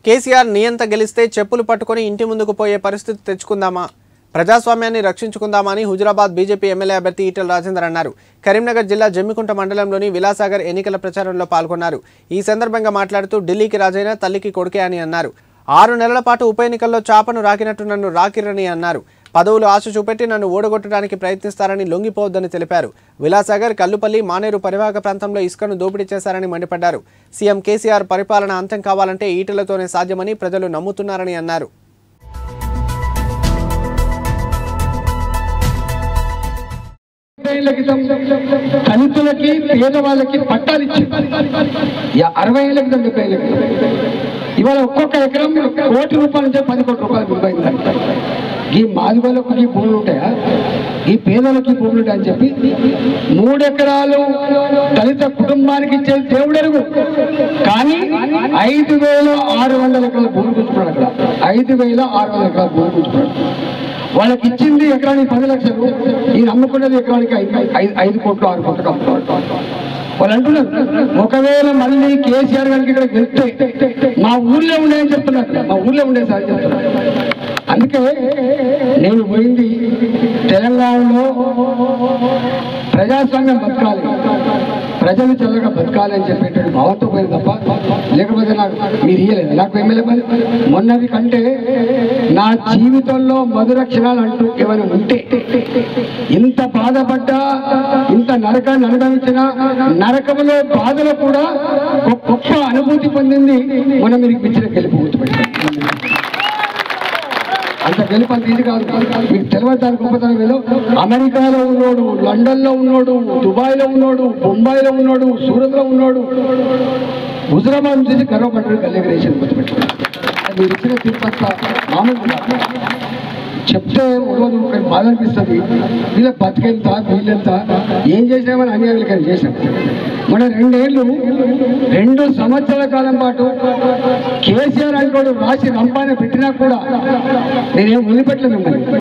కేసీఆర్ నియంత గెలిస్తే చెప్పులు పట్టుకొని ఇంటి ముందుకు పోయే పరిస్థితి తెచ్చుకుందామా ప్రజాస్వామ్యాన్ని రక్షించుకుందామా అని హుజురాబాద్ బీజేపీ ఎమ్మెల్యే అభ్యర్థి ఈటెల రాజేందర్ అన్నారు కరీంనగర్ జిల్లా జమ్మికుంట మండలంలోని విలాసాగర్ ఎన్నికల ప్రచారంలో పాల్గొన్నారు ఈ సందర్భంగా మాట్లాడుతూ ఢిల్లీకి రాజైన తల్లికి కొడుకే అని అన్నారు ఆరు నెలల పాటు ఉప ఎన్నికల్లో చాపను రాకినట్టు నన్ను రాకిరని అన్నారు పదవులు ఆశ చూపెట్టి నన్ను ఓడగొట్టడానికి ప్రయత్నిస్తారని లొంగిపోవద్దని తెలిపారు విలాసాగర్ కల్లుపల్లి మానేరు పరివాహక ప్రాంతంలో ఇసుకను దోపిడీ చేశారని మండిపడ్డారు సీఎం కేసీఆర్ పరిపాలన అంతం కావాలంటే ఈటెలతోనే సాధ్యమని ప్రజలు నమ్ముతున్నారని అన్నారు ఏళ్ల క్రితం దళితులకి పేదవాళ్ళకి పట్టాలు ఇచ్చింది యా అరవై ఏళ్ళ క్రితం డెబ్బై ఏళ్ళ క్రితం ఇవాళ ఒక్కొక్క ఎకరం కోటి రూపాయల నుంచి పది కోట్ల రూపాయలు విలువైందంట ఈ మాదిగోళ్ళకు ఈ భూములు ఉంటాయా ఈ పేదలకు ఈ భూములు ఉంటాయని చెప్పి మూడు ఎకరాలు దళిత కుటుంబానికి ఇచ్చే దేవుడెరుగు కానీ ఐదు వేల ఆరు వందల ఎకరాల భూమి కూర్చున్నాడు అక్కడ ఐదు వేల ఆరు వందల ఎకరాల భూమి కూర్చున్నాడు వాళ్ళకి ఇచ్చింది ఎకరానికి పది లక్షలు ఈ నమ్ముకున్నది ఎకరానికి ఐదు- ఐదు- ఐదు కోట్లు ఆరు కోట్లు అమ్ముతున్నాడు వాళ్ళు అంటున్నారు ఒకవేళ మళ్ళీ కేసీఆర్ గారికి ఇక్కడ గెలిస్తే మా ఊర్లో ఉండేదని చెప్తున్నారు మా ఊర్లో ఉండే సార్ చెప్తున్నారు అందుకే నేను పోయింది తెలంగాణలో ప్రజాస్వామ్యం బతకాలి ప్రజలు చల్లగా బతకాలి అని చెప్పేటువంటి భావంతో పోయింది తప్ప లేకపోతే నాకు మీరు ఇయ్యలేదు నాకు ఎమ్మెల్యే పని మొన్నటి కంటే నా జీవితంలో మధుర క్షణాలు అంటూ ఏమైనా ఉంటే ఇంత బాధపడ్డా ఇంత నరకాన్ని అనుభవించిన నరకంలో బాధలో కూడా గొప్ప గొప్ప అనుభూతి పొందింది మొన్న మీరు ఇచ్చిన గెలుపు గుర్తుపెట్టారు అంత గెలుపు అంత ఇది కాదు మీకు తెలియదు దాని గొప్పతనం ఏదో అమెరికాలో ఉన్నాడు లండన్లో ఉన్నాడు దుబాయ్లో ఉన్నాడు బొంబాయిలో ఉన్నాడు సూరత్లో ఉన్నాడు హుజరాబాద్ నుంచి గర్వపడ్డాడు కల్లెగరేషన్ గుర్తుపెట్టుకోండి మీరు ఇచ్చిన తీర్పంత మామూలు కాదు. చెప్తే ఉండదు కానీ బాధ అనిపిస్తుంది వీళ్ళ బతికెంత వీళ్ళెంత ఏం చేసినామని అన్యాయాలు కానీ చేశాం మన రెండేళ్ళు రెండు సంవత్సరాల కాలం పాటు కేసీఆర్ అంటోడు రాసి రంపాన పెట్టినా కూడా నేనేం వదిలిపెట్టలేదు మిమ్మల్ని